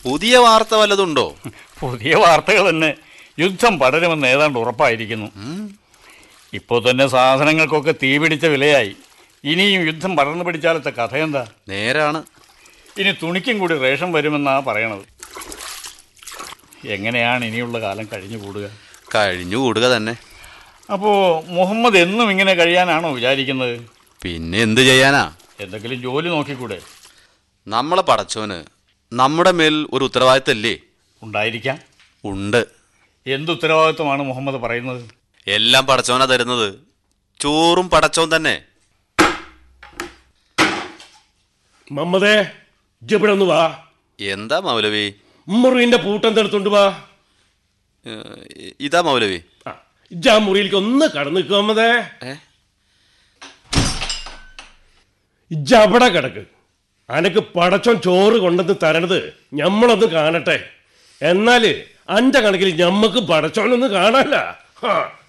പുതിയ വാർത്ത വല്ലതുണ്ടോ പുതിയ വാർത്തകൾ തന്നെ യുദ്ധം പടരുമെന്ന് ഏതാണ്ട് ഉറപ്പായിരിക്കുന്നു ഇപ്പോൾ തന്നെ സാധനങ്ങൾക്കൊക്കെ തീപിടിച്ച വിലയായി ഇനിയും യുദ്ധം പടർന്നു പിടിച്ചാലത്തെ കഥയെന്താ നേരാണ് ഇനി തുണിക്കും കൂടി റേഷൻ വരുമെന്നാ പറയണത് എങ്ങനെയാണ് ഇനിയുള്ള കാലം കഴിഞ്ഞു കൂടുക കഴിഞ്ഞു കൂടുക തന്നെ അപ്പോൾ മുഹമ്മദ് എന്നും ഇങ്ങനെ കഴിയാനാണോ വിചാരിക്കുന്നത് പിന്നെ എന്ത് ചെയ്യാനാ എന്തെങ്കിലും ജോലി നോക്കിക്കൂടെ നമ്മളെ പടച്ചോന് നമ്മുടെ മേൽ ഒരു ഉത്തരവാദിത്തല്ലേ ഉണ്ടായിരിക്കാം ഉണ്ട് എന്ത് ഉത്തരവാദിത്വമാണ് മുഹമ്മദ് പറയുന്നത് എല്ലാം പടച്ചോനാ തരുന്നത് ചോറും പടച്ചോൻ തന്നെ മമ്മദേ ഇജ്ജിവിടെ ഒന്ന് വാ എന്താ മൗലവി മുറിന്റെ പൂട്ടെന്തെടുത്തോണ്ട് വാ ഏഹ്, ഇതാ മൗലവി ആ, ഇജ്ജ് ആ മുറിയിലേക്ക് ഒന്ന് കടന്നു നിൽക്കുക മമ്മദേ ഏ ഇജ്ജ് അവിടെ കിടക്ക് അനക്ക് പടച്ചോൻ ചോറ് കൊണ്ടുവന്ന് തരണത് ഞമ്മളൊന്ന് കാണട്ടെ എന്നാല് അന്റെ കണക്കിൽ ഞമ്മക്ക് പടച്ചോനൊന്ന് കാണാല്ല ഹാ